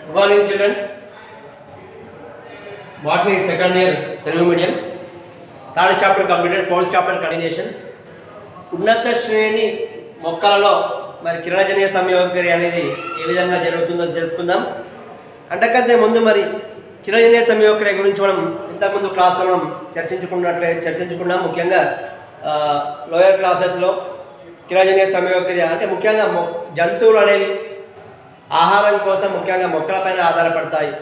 Good morning children botany second year Telugu medium third chapter completed fourth chapter continuation ఉన్నత శ్రేణి మొక్కలలో మరి కిరణజనీయ సంయోగక్రియ అనేది ఏ విధంగా జరుగుతుందో తెలుసుకుందాం అంతకంటే ముందు మరి కిరణజనీయ సంయోగక్రియ గురించి మనం ఇంతకుముందు క్లాస్లో మనం చర్చించుకున్నట్లే చర్చించుకున్నాం ముఖ్యంగా లోయర్ క్లాసెస్లో కిరణజనీయ సంయోగక్రియ అంటే ముఖ్యంగా మొ జంతువులు అనేవి ఆహారం కోసం ముఖ్యంగా మొక్కలపైన ఆధారపడతాయి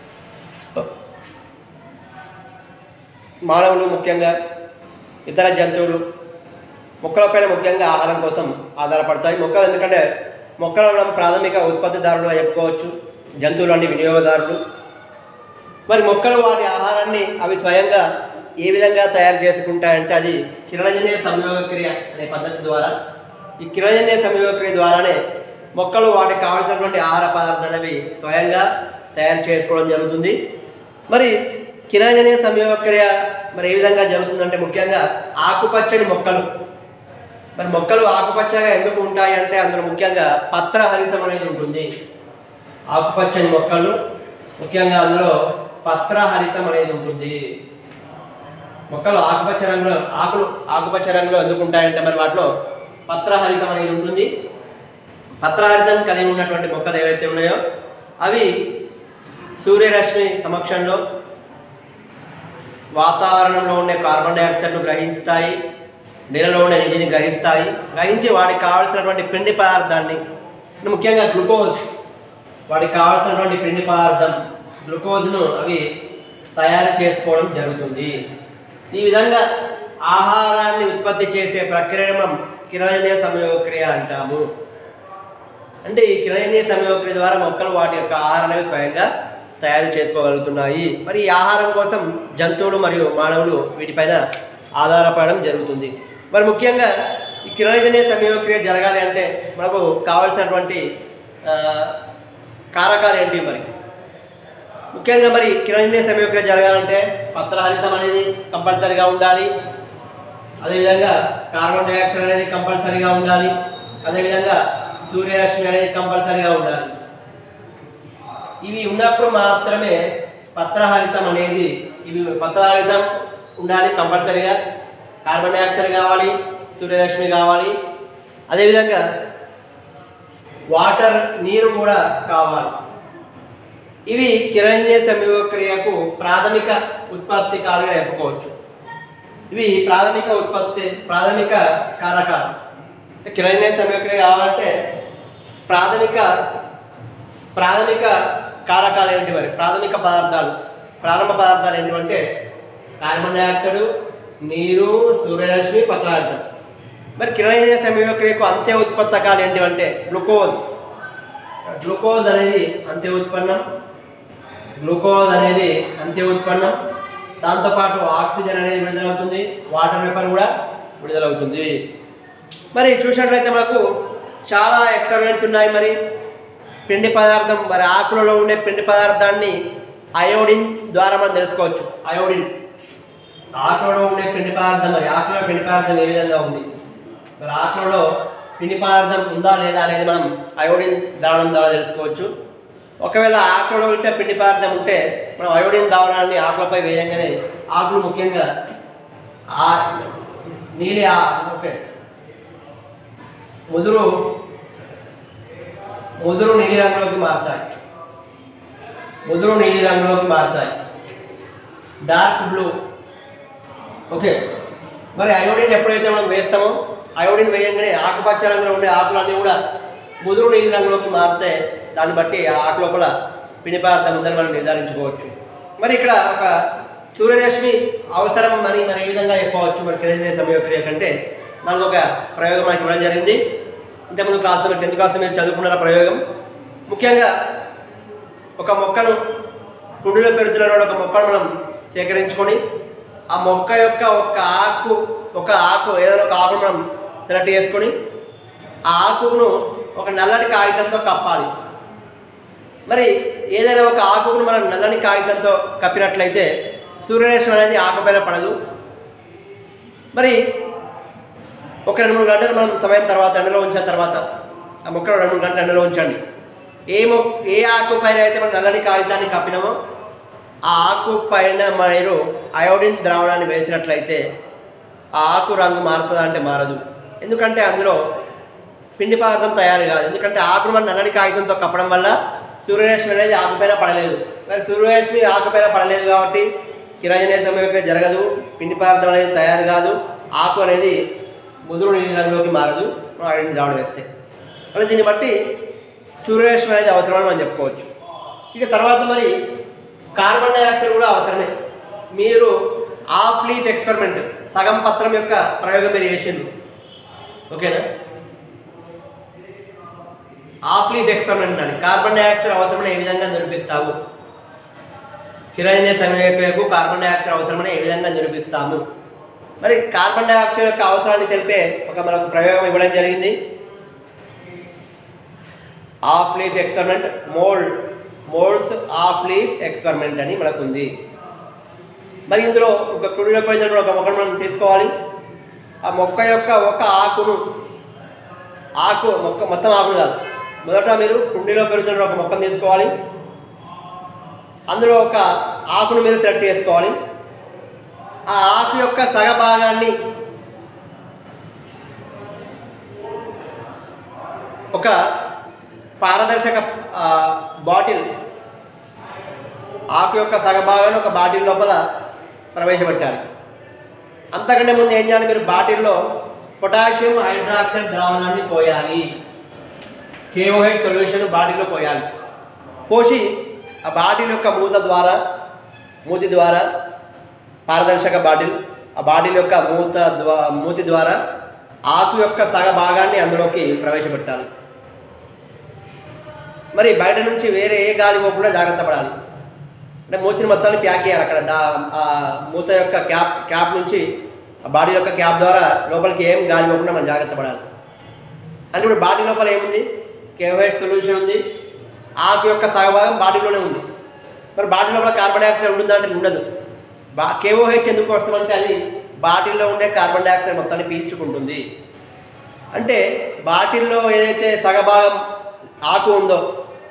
మానవులు ముఖ్యంగా ఇతర జంతువులు మొక్కలపైన ముఖ్యంగా ఆహారం కోసం ఆధారపడతాయి మొక్కలు ఎందుకంటే మొక్కలు మనం ప్రాథమిక ఉత్పత్తిదారులుగా చెప్పుకోవచ్చు జంతువులు అన్ని వినియోగదారులు మరి మొక్కలు వాటి ఆహారాన్ని అవి స్వయంగా ఏ విధంగా తయారు చేసుకుంటాయంటే అది కిరణజన్య సంయోగక్రియ అనే పద్ధతి ద్వారా ఈ కిరణజన్య సంయోగక్రియ ద్వారానే మొక్కలు వాటికి కావాల్సినటువంటి ఆహార పదార్థాలు అనేవి స్వయంగా తయారు చేసుకోవడం జరుగుతుంది మరి కిరణజన్య సంయోగక్రియ మరి ఏ విధంగా జరుగుతుందంటే ముఖ్యంగా ఆకుపచ్చని మొక్కలు మరి మొక్కలు ఆకుపచ్చగా ఎందుకు ఉంటాయి అంటే అందులో ముఖ్యంగా పత్రహరితం అనేది ఉంటుంది ఆకుపచ్చని మొక్కలు ముఖ్యంగా అందులో పత్రహరితం అనేది ఉంటుంది మొక్కలు ఆకుపచ్చ రంగులో ఆకులు ఆకుపచ్చ రంగులో ఎందుకు ఉంటాయంటే మరి వాటిలో పత్రహరితం అనేది ఉంటుంది పత్రహరితం కలిగి ఉన్నటువంటి మొక్కలు ఏవైతే ఉన్నాయో అవి సూర్యరశ్మి సమక్షంలో వాతావరణంలో ఉండే కార్బన్ డైఆక్సైడ్ను గ్రహిస్తాయి నీళ్ళలో ఉండే నీటిని గ్రహిస్తాయి గ్రహించి వాటికి కావాల్సినటువంటి పిండి పదార్థాన్ని ముఖ్యంగా గ్లూకోజ్ వాటికి కావాల్సినటువంటి పిండి పదార్థం గ్లూకోజ్ను అవి తయారు చేసుకోవడం జరుగుతుంది ఈ విధంగా ఆహారాన్ని ఉత్పత్తి చేసే ప్రక్రియను మనం కిరణజనీయ సంయోగక్రియ అంటాము అంటే ఈ కిరణజనీయ సంయోగక్రియ ద్వారా మొక్కలు వాటి యొక్క ఆహారాన్ని స్వయంగా తయారు చేసుకోగలుగుతున్నాయి మరి ఈ ఆహారం కోసం జంతువులు మరియు మానవులు వీటిపైన ఆధారపడడం జరుగుతుంది మరి ముఖ్యంగా ఈ కిరణజనీయ సంయోగక్రియ జరగాలి అంటే మనకు కావాల్సినటువంటి ఆ, కారకాలు ఏంటి మరి ముఖ్యంగా మరి కిరణజనీయ సంయోగక్రియ జరగాలంటే పత్రహరితం అనేది కంపల్సరీగా ఉండాలి అదేవిధంగా కార్బన్ డైఆక్సైడ్ అనేది కంపల్సరీగా ఉండాలి అదేవిధంగా సూర్యరశ్మి అనేది కంపల్సరీగా ఉండాలి ఇవి ఉన్నప్పుడు మాత్రమే పత్రహరితం అనేది ఇవి పత్రహరితం ఉండాలి కంపల్సరీగా కార్బన్ డైఆక్సైడ్ కావాలి సూర్యరశ్మి కావాలి అదేవిధంగా వాటర్ నీరు కూడా కావాలి ఇవి కిరణజన్య సంయోగక్రియకు ప్రాథమిక ఉత్పత్తికాలుగా చెప్పుకోవచ్చు ఇవి ప్రాథమిక ఉత్పత్తి ప్రాథమిక కారకాలు కిరణజన్య సంయోగక్రియ కావాలంటే ప్రాథమిక ప్రాథమిక కారకాలు ఏంటి మరి ప్రాథమిక పదార్థాలు ప్రారంభ పదార్థాలు ఏంటివంటే కార్బన్ డైఆక్సైడ్ నీరు సూర్యరశ్మి పత్రార్థం మరి కిరణజన్య సంయోగక్రియకు అంత్య ఉత్పత్తకాలు ఏంటివంటే గ్లూకోజ్ గ్లూకోజ్ అనేది అంత్య ఉత్పన్నం గ్లూకోజ్ అనేది అంత్య ఉత్పన్నం దాంతోపాటు ఆక్సిజన్ అనేది విడుదలవుతుంది వాటర్ వేపర్ కూడా విడుదలవుతుంది మరి చూసినట్లయితే మనకు చాలా ఎక్స్పెరిమెంట్స్ ఉన్నాయి మరి పిండి పదార్థం మరి ఆకులలో ఉండే పిండి పదార్థాన్ని అయోడిన్ ద్వారా మనం తెలుసుకోవచ్చు అయోడిన్ ఆకులలో ఉండే పిండి పదార్థం మరి ఆకులో పిండి పదార్థం ఏ విధంగా ఉంది మరి ఆకులలో పిండి పదార్థం ఉందా లేదా అనేది మనం అయోడిన్ ద్రావణం ద్వారా తెలుసుకోవచ్చు ఒకవేళ ఆకులలో ఉంటే పిండి పదార్థం ఉంటే మనం అయోడిన్ ద్రావణాన్ని ఆకులపై వేయంగానే ఆకులు ముఖ్యంగా ఆ నీలి ఆ- ఓకే ముదురు ముదురు నీలి రంగులోకి మారుతాయి ముదురు నీలి రంగులోకి మారుతాయి డార్క్ బ్లూ ఓకే మరి అయోడిన్ ఎప్పుడైతే మనం వేస్తామో అయోడిన్ వేయంగానే ఆకుపచ్చ రంగులో ఉండే ఆకులు అన్నీ కూడా ముదురు నీలి రంగులోకి మారితే దాన్ని బట్టి ఆ ఆకు లోపల పిండి పదార్థం ఉందని మనం నిర్ధారించుకోవచ్చు మరి ఇక్కడ ఒక సూర్యరశ్మి అవసరం మరి మరి ఏ విధంగా చెప్పవచ్చు మరి కిరణజన్య సంయోగక్రియ కంటే దానికి ఒక ప్రయోగం మనకి ఇవ్వడం జరిగింది ఇంతకుముందు క్లాస్లో టెన్త్ క్లాస్లో మీరు చదువుకున్న ప్రయోగం ముఖ్యంగా ఒక మొక్కను కుండీలో పెరుగుతున్న ఒక మొక్కను మనం సేకరించుకొని ఆ మొక్క యొక్క ఒక ఆకు ఒక ఆకు ఏదైనా ఒక ఆకును మనం సెలెక్ట్ చేసుకొని ఆ ఆకును ఒక నల్లటి కాగితంతో కప్పాలి మరి ఏదైనా ఒక ఆకును మనం నల్లని కాగితంతో కప్పినట్లయితే సూర్యరశ్మి అనేది ఆకుపైన పడదు మరి ఒక రెండు మూడు గంటలు మనం సమయం తర్వాత ఎండలో ఉంచిన తర్వాత ఆ మొక్కలు రెండు మూడు గంటలు ఎండలో ఉంచండి ఏ మొ ఏ ఆకు పైన అయితే మనం నల్లని కాగితాన్ని కప్పినామో ఆ ఆకు పైన మీరు అయోడిన్ ద్రావణాన్ని వేసినట్లయితే ఆ ఆకు రంగు మారుతుందా అంటే మారదు ఎందుకంటే అందులో పిండి పదార్థం తయారు కాదు ఎందుకంటే ఆకును మనం నల్లని కాగితంతో కప్పడం వల్ల సూర్యరశ్మి అనేది ఆకుపైన పడలేదు మరి సూర్యరశ్మి ఆకుపైన పడలేదు కాబట్టి కిరణజనీయ సమయంలో జరగదు పిండి పదార్థం అనేది తయారు కాదు ఆకు అనేది ముదురు నీలి రంగులోకి మారదు మనం అయోడిన్ ద్రావణం వేస్తే మరి దీన్ని బట్టి సూర్యరశ్మి అనేది అవసరమని మనం చెప్పుకోవచ్చు ఇక తర్వాత మరి కార్బన్ డైఆక్సైడ్ కూడా అవసరమే మీరు ఆఫ్ లీఫ్ ఎక్స్పెరిమెంట్ సగం పత్రం యొక్క ప్రయోగం మీరు చేసిండ్రు ఓకేనా ఆఫ్ లీఫ్ ఎక్స్పెరిమెంట్ అని కార్బన్ డైఆక్సైడ్ అవసరమని ఏ విధంగా నిరూపిస్తావు కిరణజన్య సమయక్రియకు కార్బన్ డైఆక్సైడ్ అవసరమని ఏ విధంగా నిరూపిస్తాము మరి కార్బన్ డైఆక్సైడ్ యొక్క అవసరాన్ని తెలిపే ఒక మనకు ప్రయోగం ఇవ్వడం జరిగింది of leaf experiment mould moulds of leaf experiment అని మనకు ఉంది మరి ఇందులో ఒక కుడిలో పోయినప్పుడు ఒక మొక్కను మనం తీసుకోవాలి ఆ మొక్క యొక్క ఒక ఆకును ఆకు మొక్క మొత్తం ఆకును కాదు మొదట మీరు కుండీలో పెరుగుతున్న ఒక మొక్కను తీసుకోవాలి అందులో ఒక ఆకును మీరు సెలెక్ట్ చేసుకోవాలి ఆ ఆకు యొక్క సగ భాగాన్ని ఒక పారదర్శక ఆ, బాటిల్ ఆకు యొక్క సగభాగాన్ని ఒక బాటిల్ లోపల ప్రవేశపెట్టాలి అంతకంటే ముందు ఏం చేయాలి మీరు బాటిల్లో పొటాషియం హైడ్రాక్సైడ్ ద్రావణాన్ని పోయాలి కేఓహెచ్ సొల్యూషన్ బాటిల్లో పోయాలి పోసి ఆ బాటిల్ యొక్క మూత ద్వారా మూతి ద్వారా పారదర్శక బాటిల్ ఆ బాటిల్ యొక్క మూత ద్వా మూతి ద్వారా ఆకు యొక్క సగ భాగాన్ని అందులోకి ప్రవేశపెట్టాలి మరి బయట నుంచి వేరే ఏ గాలి పోకుండా జాగ్రత్త పడాలి అంటే మూతిని మొత్తాన్ని ప్యాక్ చేయాలి అక్కడ దా ఆ మూత యొక్క క్యాప్ క్యాప్ నుంచి ఆ బాడీ యొక్క క్యాప్ ద్వారా లోపలికి ఏం గాలి పోకుండా మనం జాగ్రత్త పడాలి అంటే ఇప్పుడు బాడీ లోపల ఏముంది కేవైట్ సొల్యూషన్ ఉంది ఆకు యొక్క సగభాగం బాడీలోనే ఉంది మరి బాడీ లోపల కార్బన్ డైఆక్సైడ్ ఉంటుందా అంటే ఉండదు బా కేఓహెచ్ ఎందుకు వస్తామంటే అది బాటిల్లో ఉండే కార్బన్ డైఆక్సైడ్ మొత్తాన్ని పీల్చుకుంటుంది అంటే బాటిల్లో ఏదైతే సగభాగం ఆకు ఉందో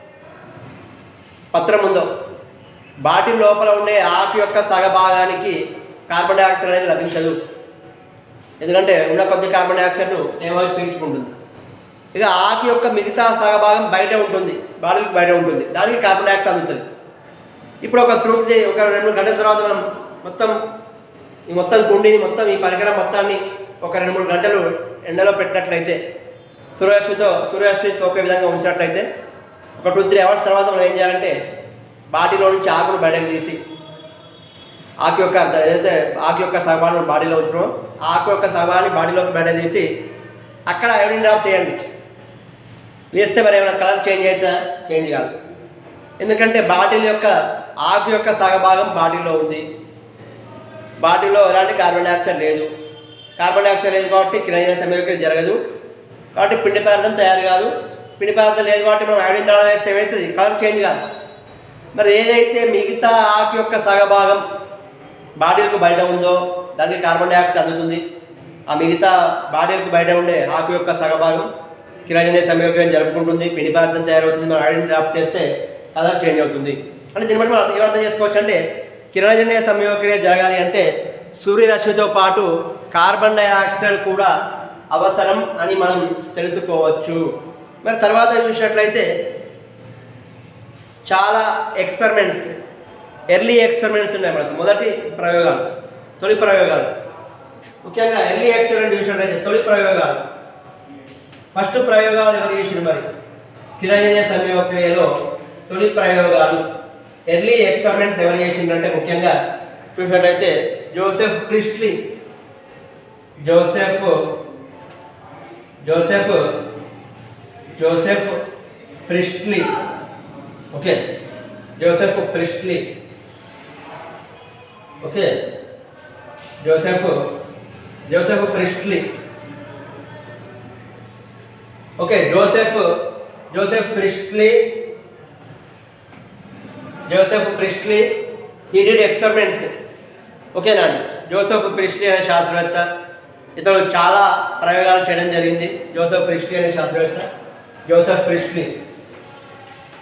పత్రం ఉందో బాటిల్ లోపల ఉండే ఆకు యొక్క సగభాగానికి కార్బన్ డైఆక్సైడ్ అనేది లభించదు ఎందుకంటే ఉన్న కొద్ది కార్బన్ డైఆక్సైడ్ను ఏమో పీల్చుకుంటుంది ఇక ఆకు యొక్క మిగతా సగభాగం బయట ఉంటుంది బాటిల్కి బయట ఉంటుంది దానికి కార్బన్ డైఆక్సైడ్ అందుతుంది ఇప్పుడు ఒక త్రూత్ ఒక రెండు గంటల తర్వాత మనం మొత్తం ఈ మొత్తం కుండీని మొత్తం ఈ పరికరం మొత్తాన్ని ఒక రెండు మూడు గంటలు ఎండలో పెట్టినట్లయితే సూర్యరశ్మితో సూర్యరశ్మి తోకే విధంగా ఉంచినట్లయితే ఒక టూ త్రీ అవర్స్ తర్వాత మనం ఏం చేయాలంటే బాడీలో నుంచి ఆకును బయటకు తీసి ఆకు యొక్క ఏదైతే ఆకు యొక్క సగభాగం బాడీలో ఉంచినామో ఆ ఆకు యొక్క సగభాగాన్ని బాడీలోకి బయట తీసి అక్కడ ఐరన్ డ్రాప్స్ చేయండి వేస్తే మరి ఏమైనా కలర్ చేంజ్ అవుతుందా చేంజ్ కాదు ఎందుకంటే బాటిల్ యొక్క ఆకు యొక్క సగభాగం బాటిల్లో ఉంది బాటిల్లో ఎలాంటి కార్బన్ డైఆక్సైడ్ లేదు కార్బన్ డైఆక్సైడ్ లేదు కాబట్టి కిరణజన సమయోక్రియ జరగదు కాబట్టి పిండి పదార్థం తయారు కాదు పిండి పదార్థం లేదు కాబట్టి మనం ఐడిన్ దాడం వేస్తే ఏమవుతుంది కలర్ చేంజ్ కాదు మరి ఏదైతే మిగతా ఆకు యొక్క సగభాగం బాడీలకు బయట ఉందో దానికి కార్బన్ డైఆక్సైడ్ అందుతుంది ఆ మిగతా బాడీలకు బయట ఉండే ఆకు యొక్క సగభాగం కిరణజన్య సంయోగం జరుపుకుంటుంది పిండి పదార్థం తయారవుతుంది మనం ఐడిన్ డ్రాప్ చేస్తే కలర్ చేంజ్ అవుతుంది అంటే దీన్ని బట్టి మనం ఏమర్థం చేసుకోవచ్చు అంటే కిరణజన్య సంయోగక్రియ జరగాలి అంటే సూర్యరశ్మితో పాటు కార్బన్ డైఆక్సైడ్ కూడా అవసరం అని మనం తెలుసుకోవచ్చు మరి తర్వాత చూసినట్లయితే చాలా ఎక్స్పెరిమెంట్స్ ఎర్లీ ఎక్స్పెరిమెంట్స్ ఉన్నాయి మనకు మొదటి ప్రయోగాలు తొలి ప్రయోగాలు ముఖ్యంగా ఎర్లీ ఎక్స్పెరిమెంట్ చూసినట్లయితే తొలి ప్రయోగాలు ఫస్ట్ ప్రయోగాలు ఎవరు చేసిన మరి కిరణజన్య సంయోగక్రియలో తొలి ప్రయోగాలు ఎర్లీ ఎక్స్పెరిమెంట్స్ ఎవరు చేసిందంటే ముఖ్యంగా చూసినట్లయితే Joseph Priestley Joseph Joseph Joseph Priestley okay Joseph Priestley okay Joseph Joseph Priestley okay Joseph Joseph Priestley Joseph Priestley ఈ డిడ్ ఎక్స్పెరిమెంట్స్ ఓకేనా అండి జోసెఫ్ ప్రిస్ట్లీ అనే శాస్త్రవేత్త ఇతను చాలా ప్రయోగాలు చేయడం జరిగింది జోసెఫ్ ప్రిస్ట్లీ అనే శాస్త్రవేత్త Joseph Priestley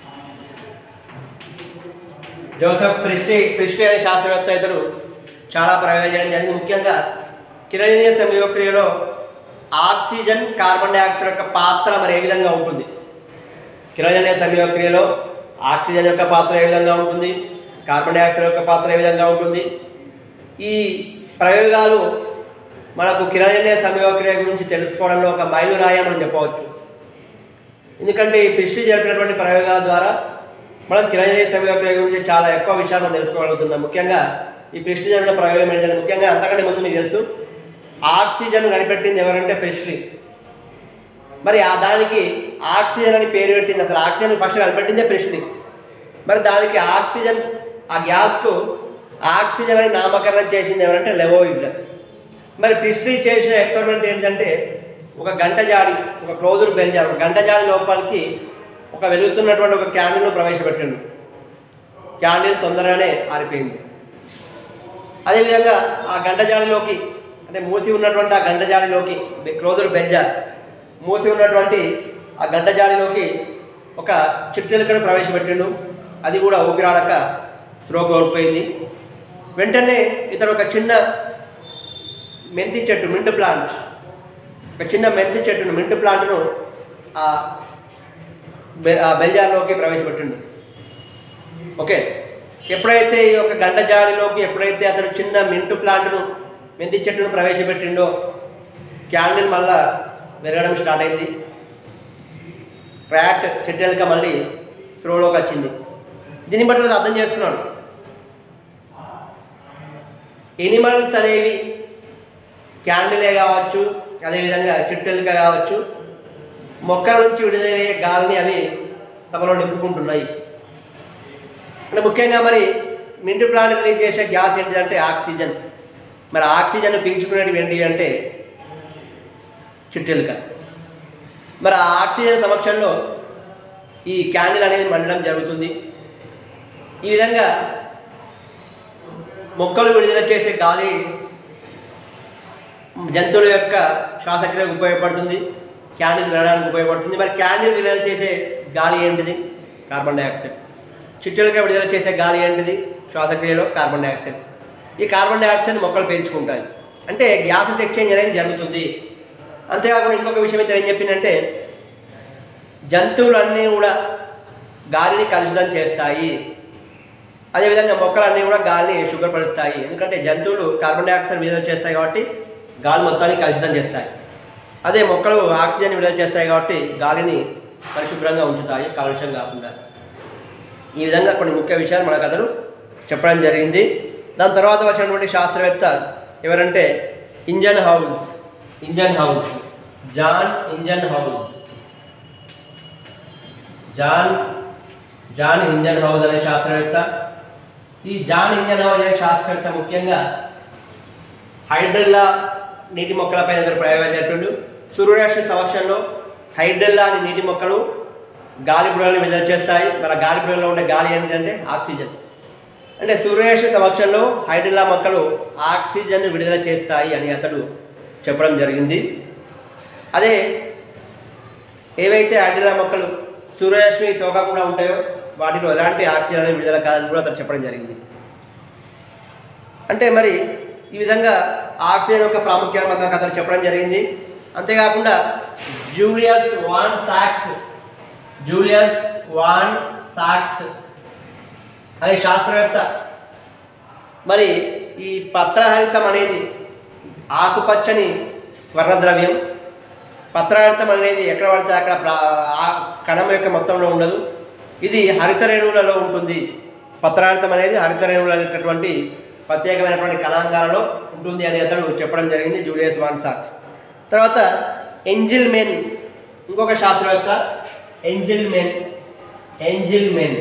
Joseph Priestley Priestley అనే శాస్త్రవేత్త ఇతడు చాలా ప్రయోగాలు చేయడం జరిగింది ముఖ్యంగా కిరణీయ సంయోక్రియలో ఆక్సిజన్ కార్బన్ డైఆక్సైడ్ యొక్క పాత్ర మరి ఏ విధంగా ఉంటుంది కిరణీయ సంయోక్రియలో ఆక్సిజన్ యొక్క పాత్ర ఏ విధంగా ఉంటుంది కార్బన్ డైఆక్సైడ్ యొక్క పాత్ర ఏ విధంగా ఉంటుంది ఈ ప్రయోగాలు మనకు కిరణీయ సంయోక్రియ గురించి తెలుసుకోవడంలో ఒక మైలురాయి అని మనం చెప్పవచ్చు ఎందుకంటే ఈ పిష్టి జరిపినటువంటి ప్రయోగాల ద్వారా మనం కిరణీయ సంయోక్రియ గురించి చాలా ఎక్కువ విషయాలు మనం తెలుసుకోగలుగుతున్నాం ముఖ్యంగా ఈ పిష్టి జరిపిన ప్రయోగం ఏంటంటే ముఖ్యంగా అంతకంటే ముందు మీకు తెలుసు ఆక్సిజన్ కనిపెట్టింది ఎవరంటే ప్రిస్లీ మరి ఆ దానికి ఆక్సిజన్ అని పేరు పెట్టింది అసలు ఆక్సిజన్ ఫస్ట్ కనిపెట్టిందే ప్రిస్లీ మరి దానికి ఆక్సిజన్ ఆ గ్యాస్కు ఆక్సిజన్ అని నామకరణం చేసింది ఎవరంటే లెవోయిజర్ మరి ప్రిస్లీ చేసిన ఎక్స్పెరిమెంట్ ఏంటంటే ఒక గంట జాడి ఒక క్లోజుడు బెంజారు ఒక గంట జాడి లోపలికి ఒక వెలుగుతున్నటువంటి ఒక క్యాండిల్ను ప్రవేశపెట్టిండు క్యాండిల్ తొందరగానే ఆరిపోయింది అదేవిధంగా ఆ గంట జాడిలోకి అంటే మూసి ఉన్నటువంటి ఆ గంట జాడిలోకి క్లోజుడు బెంజార్ మూసి ఉన్నటువంటి ఆ గంట జాడిలోకి ఒక చిట్టెలుకను ప్రవేశపెట్టిండు అది కూడా ఊపిరాడక స్లో కోల్పోయింది వెంటనే ఇతడు ఒక చిన్న మెంతి చెట్టు మింట్ ప్లాంట్ ఒక చిన్న మెంతి చెట్టును మింట్ ప్లాంట్ను ఆ బె- ఆ బెంజార్లోకి ప్రవేశపెట్టిండు ఓకే ఎప్పుడైతే ఈ యొక్క గంట జాడిలోకి ఎప్పుడైతే అతను చిన్న మింటు ప్లాంట్ను మెంతి చెట్టును ప్రవేశపెట్టిండో క్యాండిల్ మళ్ళా పెరగడం స్టార్ట్ అయింది ర్యాట్ చెట్టెలక మళ్ళీ స్లోలోకి వచ్చింది దీన్ని బట్టి అది అర్థం చేసుకున్నాడు ఎనిమల్స్ అనేవి క్యాండిలే కావచ్చు అదేవిధంగా చిట్టెలుక కావచ్చు మొక్కల నుంచి విడుదలయ్యే గాలిని అవి తమలో నింపుకుంటున్నాయి అంటే ముఖ్యంగా మరి మింటు ప్లాంట్ రిలీజ్ చేసే గ్యాస్ ఏంటిదంటే ఆక్సిజన్ మరి ఆక్సిజన్ పీల్చుకునేటివి ఏంటి అంటే చిట్టెలుక మరి ఆ ఆక్సిజన్ సమక్షంలో ఈ క్యాండిల్ అనేది మండడం జరుగుతుంది ఈ విధంగా మొక్కలు విడుదల చేసే గాలి జంతువుల యొక్క శ్వాసక్రియకు ఉపయోగపడుతుంది క్యాండిల్ వెళ్ళడానికి ఉపయోగపడుతుంది మరి క్యాండిల్ విడుదల చేసే గాలి ఏంటిది కార్బన్ డైఆక్సైడ్ చిట్టెలుగా విడుదల చేసే గాలి ఏంటిది శ్వాసక్రియలో కార్బన్ డైఆక్సైడ్ ఈ కార్బన్ డైఆక్సైడ్ మొక్కలు పెంచుకుంటాయి అంటే గ్యాసెస్ ఎక్స్చేంజ్ అనేది జరుగుతుంది అంతేకాకుండా ఇంకొక విషయం అయితే ఏం చెప్పిందంటే జంతువులన్నీ కూడా గాలిని కలుషితం చేస్తాయి అదేవిధంగా మొక్కలన్నీ కూడా గాలిని శుభ్రపరుస్తాయి ఎందుకంటే జంతువులు కార్బన్ డైఆక్సైడ్ విడుదల చేస్తాయి కాబట్టి గాలి మొత్తాన్ని కలుషితం చేస్తాయి అదే మొక్కలు ఆక్సిజన్ విడుదల చేస్తాయి కాబట్టి గాలిని పరిశుభ్రంగా ఉంచుతాయి కాలుష్యం కాకుండా ఈ విధంగా కొన్ని ముఖ్య విషయాలు మనకు అతను చెప్పడం జరిగింది దాని తర్వాత వచ్చినటువంటి శాస్త్రవేత్త ఎవరంటే Ingenhousz Ingenhousz Jan Ingenhousz Jan Jan Ingenhousz అనే శాస్త్రవేత్త ఈ జాన్ ఇంజన్ హౌస్ అనే శాస్త్రవేత్త ముఖ్యంగా హైడ్రిల్లా నీటి మొక్కలపై ఇద్దరు ప్రయోగాలు జరిపిండు సూర్యరశ్మి సమక్షంలో హైడ్రిల్లా అనే నీటి మొక్కలు గాలి బుడగలను విడుదల చేస్తాయి మరి ఆ గాలి బుడగలో ఉండే గాలి ఏంటంటే ఆక్సిజన్ అంటే సూర్యరశ్మి సమక్షంలో హైడ్రిల్లా మొక్కలు ఆక్సిజన్ విడుదల చేస్తాయి అని అతడు చెప్పడం జరిగింది అదే ఏవైతే హైడ్రిల్లా మొక్కలు సూర్యరశ్మి సోకకుండా ఉంటాయో వాటిలో ఎలాంటి ఆక్సిజన్ అనేది విడుదల కాదని కూడా అతను చెప్పడం జరిగింది అంటే మరి ఈ విధంగా ఆక్సిజన్ యొక్క ప్రాముఖ్యాన్ని మనకు అతను చెప్పడం జరిగింది అంతేకాకుండా Julius von socks Julius von socks అనే శాస్త్రవేత్త మరి ఈ పత్రహరితం అనేది ఆకుపచ్చని వర్ణద్రవ్యం పత్రహరితం అనేది ఎక్కడ పడితే అక్కడ ప్రా- ఆ కణం యొక్క మొత్తంలో ఉండదు ఇది హరిత రేణువులలో ఉంటుంది పత్రహరితం అనేది హరిత రేణువులు అనేటటువంటి ప్రత్యేకమైనటువంటి కణాంగాలలో ఉంటుంది అని అతడు చెప్పడం జరిగింది జూలియస్ వాన్ సాక్స్ తర్వాత ఎంజిల్ మెన్ ఇంకొక శాస్త్రవేత్త Engelmann Engelmann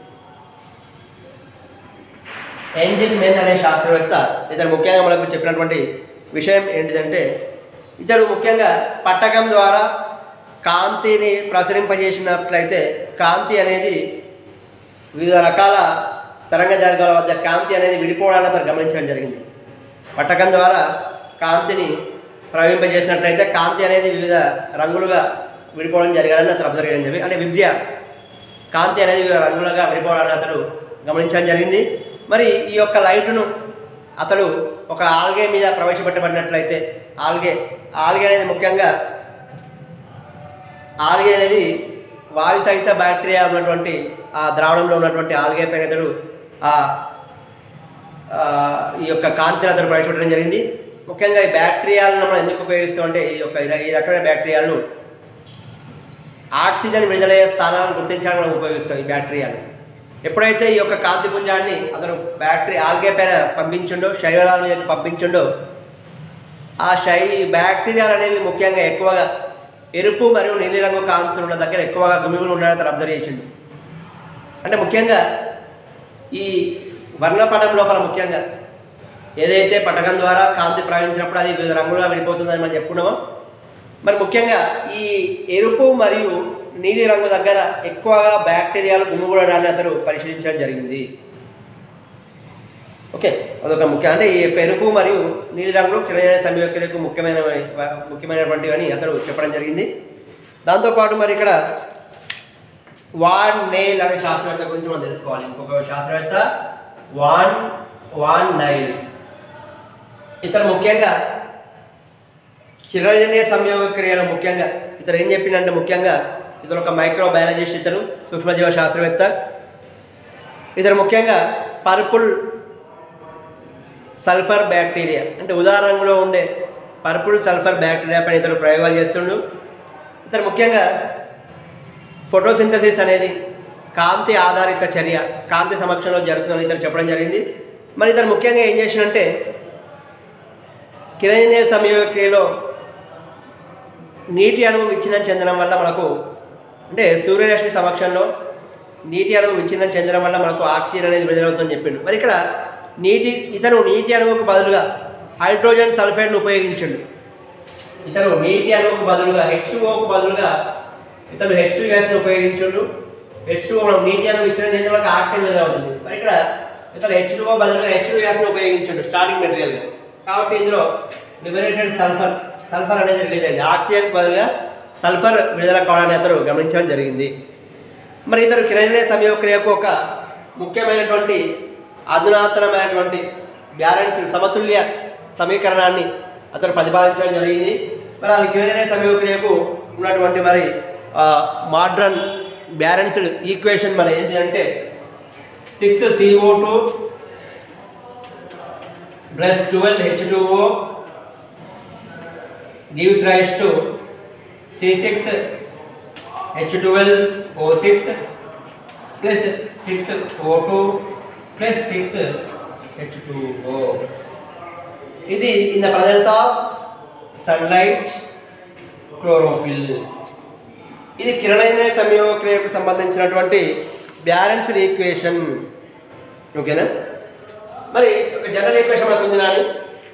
Engelmann అనే శాస్త్రవేత్త ఇతడు ముఖ్యంగా మనకు చెప్పినటువంటి విషయం ఏంటిదంటే ఇతడు ముఖ్యంగా పట్టకం ద్వారా కాంతిని ప్రసరింపజేసినట్లయితే కాంతి అనేది వివిధ రకాల తరంగ దైర్ఘ్యాల వద్ద కాంతి అనేది విడిపోవడాన్ని అతను గమనించడం జరిగింది పట్టకం ద్వారా కాంతిని ప్రవహింపజేసినట్లయితే కాంతి అనేది వివిధ రంగులుగా విడిపోవడం జరగాలని అతను అబ్జర్వ్ చేయడం జరిగింది అంటే విద్య కాంతి అనేది వివిధ రంగులుగా విడిపోవడాన్ని అతడు గమనించడం జరిగింది మరి ఈ యొక్క లైటును అతడు ఒక ఆల్గే మీద ప్రవేశపెట్టబడినట్లయితే ఆల్గే ఆల్గే అనేది ముఖ్యంగా ఆల్గే అనేది వాయు సహిత బ్యాక్టీరియా ఉన్నటువంటి ఆ ద్రావణంలో ఉన్నటువంటి ఆల్గే పైన ఇతడు ఆ ఆ, ఈ యొక్క కాంతిని అతను ప్రవేశపెట్టడం జరిగింది ముఖ్యంగా ఈ బ్యాక్టీరియాలను మనం ఎందుకు ఉపయోగిస్తామంటే ఈ యొక్క ఈ ర- ఈ రకమైన బ్యాక్టీరియాలను ఆక్సిజన్ విడుదలయ్యే స్థానాలను గుర్తించడానికి మనం ఉపయోగిస్తాం ఈ బ్యాక్టీరియాలు ఎప్పుడైతే ఈ యొక్క కాంతి పుంజాన్ని అతను బ్యాక్టీరియా ఆల్గే పైన పంపించుండో శరీరాల మీద పంపించుండో ఆ శై బ్యాక్టీరియాలు అనేవి ముఖ్యంగా ఎక్కువగా ఎరుపు మరియు నీలిరంగు కాంతులు ఉన్న దగ్గర ఎక్కువగా గుమిగులు ఉండడానికి అతను అబ్జర్వ్ చేసిండు అంటే ముఖ్యంగా ఈ వర్ణపటం లోపల ముఖ్యంగా ఏదైతే పటకం ద్వారా కాంతి ప్రవహించినప్పుడు అది వివిధ రంగులుగా విడిపోతుందని మనం చెప్పుకున్నామో మరి ముఖ్యంగా ఈ ఎరుపు మరియు నీలి రంగు దగ్గర ఎక్కువగా బ్యాక్టీరియాలు గుమిగూడడాన్ని అతను పరిశీలించడం జరిగింది ఓకే అదొక ముఖ్య అంటే ఈ యొక్క ఎరుపు మరియు నీలి రంగులు కిరణజన సంయోక్తులకు ముఖ్యమైన ముఖ్యమైనటువంటివి అని అతను చెప్పడం జరిగింది దాంతోపాటు మరి ఇక్కడ వాన్ నెయిల్ అనే శాస్త్రవేత్త గురించి మనం తెలుసుకోవాలి ఇంకొక శాస్త్రవేత్త వాన్ వాన్ నైల్ ఇతను ముఖ్యంగా కిరణజనీయ సంయోగ క్రియలు ముఖ్యంగా ఇతను ఏం చెప్పిండంటే ముఖ్యంగా ఇతను ఒక మైక్రో బయాలజిస్ట్ ఇతను సూక్ష్మజీవ శాస్త్రవేత్త ఇతను ముఖ్యంగా పర్పుల్ సల్ఫర్ బ్యాక్టీరియా అంటే ఉదాహరణలో ఉండే పర్పుల్ సల్ఫర్ బ్యాక్టీరియా పైన ఇతను ప్రయోగాలు చేస్తుండు ఇతను ముఖ్యంగా ఫోటోసింథసిస్ అనేది కాంతి ఆధారిత చర్య కాంతి సమక్షంలో జరుగుతుందని ఇతను చెప్పడం జరిగింది మరి ఇతను ముఖ్యంగా ఏం చేసినంటే కిరణజనీయ సంయోగ క్రియలో నీటి అణువు విచ్ఛిన్నం చెందడం వల్ల మనకు అంటే సూర్యరశ్మి సమక్షంలో నీటి అణువు విచ్ఛిన్నం చెందడం వల్ల మనకు ఆక్సిజన్ అనేది విడుదలవుతుందని చెప్పిండు మరి ఇక్కడ నీటి ఇతను నీటి అణువుకు బదులుగా హైడ్రోజన్ సల్ఫైడ్ను ఉపయోగించిండు ఇతను నీటి అణువుకు బదులుగా హెచ్ కు బదులుగా ఇతను హెచ్ టూ గ్యాస్ని ఉపయోగించుండు హెచ్ టూ మనం నీటి అణువు ఇచ్చిన చేతులకు ఆక్సిజన్ విడుదలవుతుంది మరి ఇక్కడ ఇతను హెచ్ టూ బదులుగా హెచ్ టూ గ్యాస్ని ఉపయోగించుండు స్టార్టింగ్ మెటీరియల్గా కాబట్టి ఇందులో లిబరేటెడ్ సల్ఫర్ సల్ఫర్ అనేది రిలీజ్ అయింది ఆక్సిజన్ బదులుగా సల్ఫర్ విడుదల కావడాన్ని అతను గమనించడం జరిగింది మరి ఇతను కిరణజనీయ సంయోగక్రియకు ఒక ముఖ్యమైనటువంటి అధునాతనమైనటువంటి బ్యాలెన్స్ సమతుల్య సమీకరణాన్ని అతను ప్రతిపాదించడం జరిగింది మరి అది కిరణజనీయ సంయోగక్రియకు ఉన్నటువంటి మరి మోడ్రన్ బ్యాలెన్స్డ్ ఈక్వేషన్ మరి ఏంటి అంటే six CO two plus twelve H two O gives rise to C6 H12O6 plus 6O2 plus 6 H2O. ఇది in the presence of sunlight chlorophyll ఇది కిరణజన్య సంయోగ క్రియకు సంబంధించినటువంటి బ్యాలెన్స్డ్ ఈక్వేషన్ ఓకేనా మరి ఒక జనరల్ ఈక్వేషన్ మనకు ఉంది నాని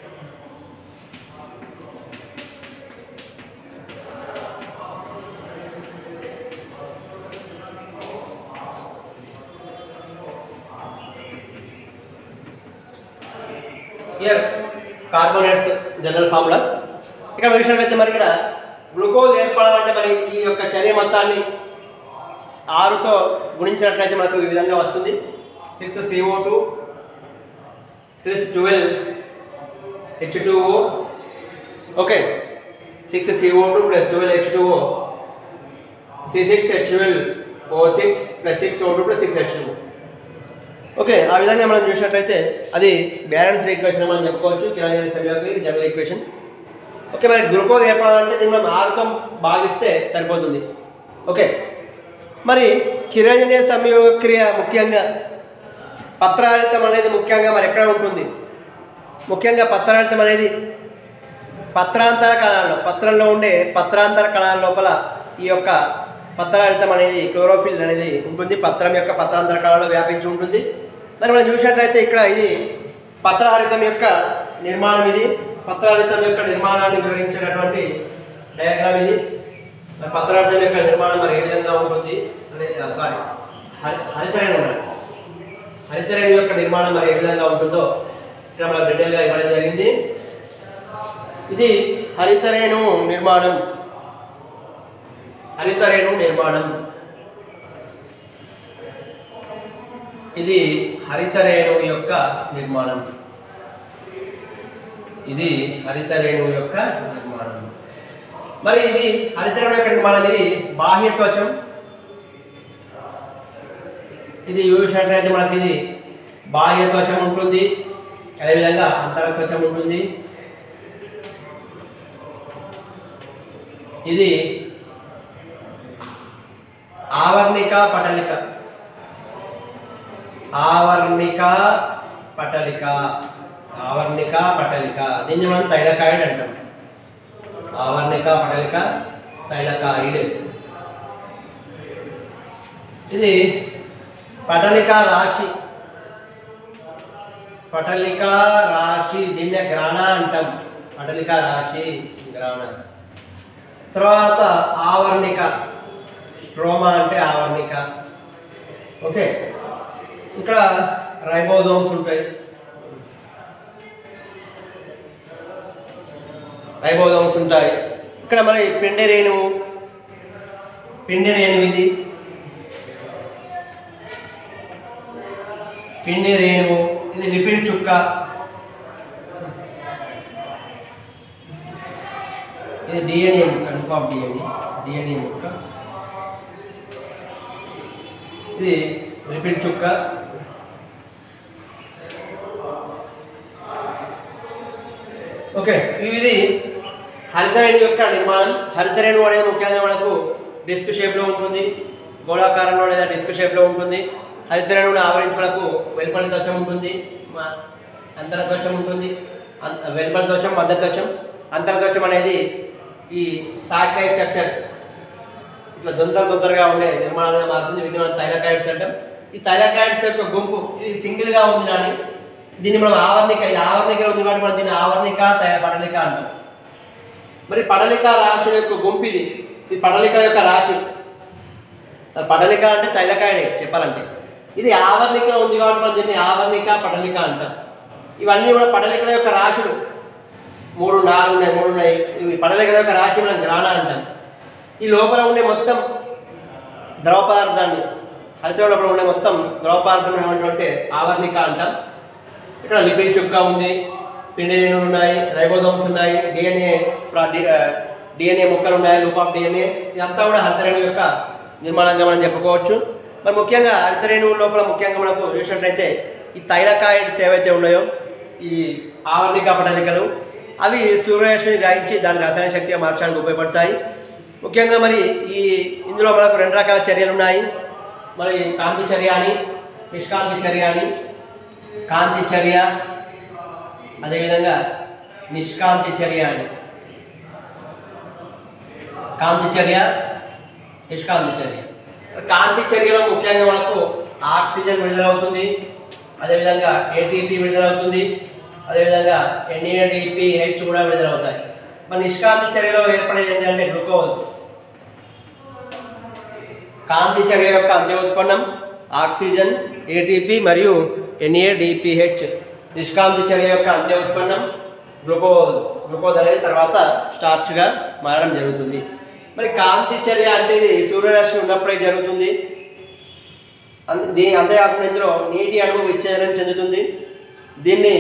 ఇయర్ కార్బోనేట్స్ జనరల్ ఫార్ములా ఇక విషయం అయితే మరి ఇక్కడ గ్లూకోజ్ ఏర్పడాలంటే మరి ఈ యొక్క చర్య మొత్తాన్ని ఆరుతో గుణించినట్లయితే మనకు ఈ విధంగా వస్తుంది six CO two plus twelve H two O okay six CO two plus twelve H two O C six H twelve O six plus six O two plus six H two okay ఆ విధంగా మనం చూసినట్లయితే అది balanced equation మనం చెప్పుకోవచ్చు కిరాణా సంయోగి general equation okay మరి గ్లూకోజ్ ఏర్పడాలంటే దీన్ని మనం ఆరుతో భాగిస్తే సరిపోతుంది ఓకే మరి కిరణజనీయ సంయోగ క్రియ ముఖ్యంగా పత్రారితం అనేది ముఖ్యంగా మరి ఎక్కడ ఉంటుంది ముఖ్యంగా పత్రారితం అనేది పత్రాంతర కణాల్లో పత్రంలో ఉండే పత్రాంతర కణాల లోపల ఈ యొక్క పత్రారితం అనేది క్లోరోఫిల్ అనేది ఉంటుంది పత్రం యొక్క పత్రాంతర కణాల్లో వ్యాపించి ఉంటుంది మరి మనం చూసినట్లయితే ఇక్కడ ఇది పత్రహరితం యొక్క నిర్మాణం ఇది పత్రహరితం యొక్క నిర్మాణాన్ని వివరించేటటువంటి డయాగ్రామ్ ఇది మరి పత్రహరితం యొక్క నిర్మాణం మరి ఏ విధంగా ఉంటుంది అనేది సారీ హరి హరితరేణి ఉండాలి హరితరేణి యొక్క నిర్మాణం మరి ఏ విధంగా ఉంటుందో ఇక్కడ మనకు డీటెయిల్గా ఇవ్వడం జరిగింది ఇది హరితరేణు నిర్మాణం హరితరేణు నిర్మాణం ఇది హరిత రేణువు యొక్క నిర్మాణం ఇది హరిత రేణువు యొక్క నిర్మాణం మరి ఇది హరిత రేణువు యొక్క నిర్మాణం ఇది బాహ్య త్వచం ఇది చూసినట్లయితే మనకి ఇది బాహ్య త్వచం ఉంటుంది అదేవిధంగా అంతర త్వచం ఉంటుంది ఇది ఆవర్ణిక పటలిక ఆవర్ణిక పటలిక ఆవర్ణిక పటలిక దీన్ని మనం తైలకాయిడ్ అంటాం ఆవర్ణిక పటలిక తైలకాయిడ్ ఇది పటలిక రాశి పటలిక రాశి దీన్నే గ్రాణ అంటాం పటలిక రాశి గ్రాణ తర్వాత ఆవర్ణిక స్ట్రోమా అంటే ఆవర్ణిక ఓకే ఇక్కడ రైబోజోమ్స్ ఉంటాయి రైబోజోమ్స్ ఉంటాయి ఇక్కడ మరి పిండి రేణువు పిండి రేణువు ఇది పిండి రేణువు ఇది లిపిడ్ చుక్క ఇది డిఎన్ఏ ముక్క గ్రూప్ ఆఫ్ డిఎన్ఏ డిఎన్ఏ ముక్క ఇది లిపిడ్ చుక్క ఓకే ఇది హరితరేణు యొక్క నిర్మాణం హరితరేణు అనేది ముఖ్యంగా మనకు డిస్క్ షేప్లో ఉంటుంది గోళాకారంలో లేదా డిస్క్ షేప్లో ఉంటుంది హరితరేణువుని ఆవరించి మనకు వెలుపలి త్వచం ఉంటుంది మ- అంతర త్వచం ఉంటుంది అం- వెలుపలి త్వచం మధ్య త్వచం అంతర త్వచం అనేది ఈ సాటిలైట్ స్ట్రక్చర్ ఇట్లా దొంతర దొంతరగా ఉండే నిర్మాణంగా మారుతుంది వీటిని మనం థైలకాయిడ్స్ అంటాం ఈ థైలకాయిడ్స్ యొక్క గుంపు ఇది సింగిల్గా ఉంది కానీ దీన్ని మనం ఆవర్ణిక ఇది ఆవర్ణిక ఉంది కాబట్టి మనం దీన్ని ఆవర్ణిక తైల పడలిక అంటాం మరి పడలిక రాశి యొక్క గుంపు ఇది ఇది పడలిక యొక్క రాశి అసలు పడలిక అంటే తైలకాయడే చెప్పాలంటే ఇది ఆవర్ణిక ఉంది కాబట్టి మనం దీన్ని ఆవర్ణిక పడలిక అంటాం ఇవన్నీ కూడా పడలికల యొక్క రాశులు మూడు నాలుగు ఉన్నాయి మూడు ఉన్నాయి ఇవి పడలికల యొక్క రాశి మనం గ్రాణ అంటాం ఈ లోపల ఉండే మొత్తం ద్రవ పదార్థాన్ని హరిత లోపల ఉండే మొత్తం ద్రవ పదార్థం ఏమంటే ఆవర్ణిక అంటాం ఇక్కడ లిపిడ్ చుక్క ఉంది పిండి రేణువులు ఉన్నాయి రైబోజోమ్స్ ఉన్నాయి డిఎన్ఏ డిఎన్ఏ ముక్కలు ఉన్నాయి లూప్ ఆఫ్ డిఎన్ఏ ఇదంతా కూడా హరితరేణువు యొక్క నిర్మాణంగా మనం చెప్పుకోవచ్చు మరి ముఖ్యంగా హరితరేణువు లోపల ముఖ్యంగా మనకు చూసినట్లయితే ఈ థైలకాయిడ్స్ ఏవైతే ఉన్నాయో ఈ ఆవర్ణిక పటలికలు అవి సూర్యరశ్మిని గ్రహించి దాని రసాయన శక్తిగా మార్చడానికి ఉపయోగపడతాయి ముఖ్యంగా మరి ఈ ఇందులో మనకు రెండు రకాల చర్యలు ఉన్నాయి మరి కాంతి చర్య అని నిష్కాంతి చర్య అని కాంతి చర్య అదేవిధంగా నిష్కాంతి చర్య అని కాంతి చర్య నిష్కాంతి చర్య కాంతి చర్యలో ముఖ్యంగా మనకు ఆక్సిజన్ విడుదలవుతుంది అదేవిధంగా ఏటీపీ విడుదలవుతుంది అదేవిధంగా ఎన్ఏడిపి హెచ్ కూడా విడుదలవుతాయి మరి నిష్కాంతి చర్యలో ఏర్పడేది ఏంటంటే గ్లూకోజ్ కాంతి చర్య యొక్క అంత్య ఉత్పన్నం ఆక్సిజన్ ఏటీపీ మరియు ఎన్ఏడిపిహెచ్ నిష్కాంతి చర్య యొక్క అంత్య ఉత్పన్నం గ్లూకోజ్ గ్లూకోజ్ అనేది తర్వాత స్టార్చ్గా మారడం జరుగుతుంది మరి కాంతి చర్య అంటే ఇది సూర్యరశ్మి ఉన్నప్పుడే జరుగుతుంది అంత దీని అంతేకాకుండా ఇందులో నీటి అణువు విచ్ఛేదనం చెందుతుంది దీన్ని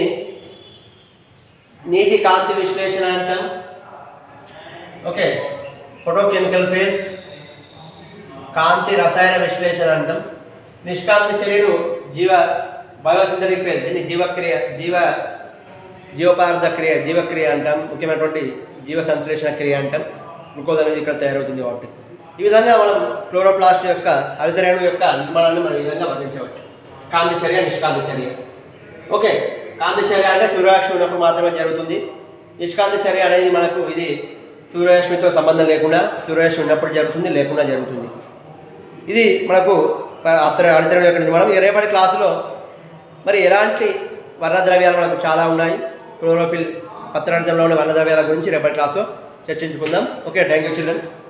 నీటి కాంతి విశ్లేషణ అంటాం ఓకే ఫోటోకెమికల్ ఫేజ్ కాంతి రసాయన విశ్లేషణ అంటాం నిష్కాంతి చర్యను జీవ బయోసింథటిక్ ఫేజ్ దీన్ని జీవక్రియ జీవ జీవపదార్థ క్రియ జీవక్రియ అంటాం ముఖ్యమైనటువంటి జీవ సంశ్లేషణ క్రియ అంటాం గ్లూకోజ్ అనేది ఇక్కడ తయారవుతుంది కాబట్టి ఈ విధంగా మనం క్లోరోప్లాస్ట్ యొక్క హరితరేణు యొక్క నిర్మాణాన్ని మనం ఈ విధంగా వర్ణించవచ్చు కాంతి చర్య నిష్కాంతి చర్య ఓకే కాంతి చర్య అంటే సూర్యరశ్మి ఉన్నప్పుడు మాత్రమే జరుగుతుంది నిష్కాంతి చర్య అనేది మనకు ఇది సూర్యరశ్మితో సంబంధం లేకుండా సూర్యరశ్మి ఉన్నప్పుడు జరుగుతుంది లేకుండా జరుగుతుంది ఇది మనకు అత్తర అడితరం యొక్క నిర్మాణం ఈ రేపటి క్లాసులో మరి ఎలాంటి వర్ణద్రవ్యాలు మనకు చాలా ఉన్నాయి క్లోరోఫిల్ పత్రార్థంలో ఉన్న వర్ణద్రవ్యాల గురించి రేపటి క్లాసులో చర్చించుకుందాం ఓకే థ్యాంక్ యూ చిల్డ్రన్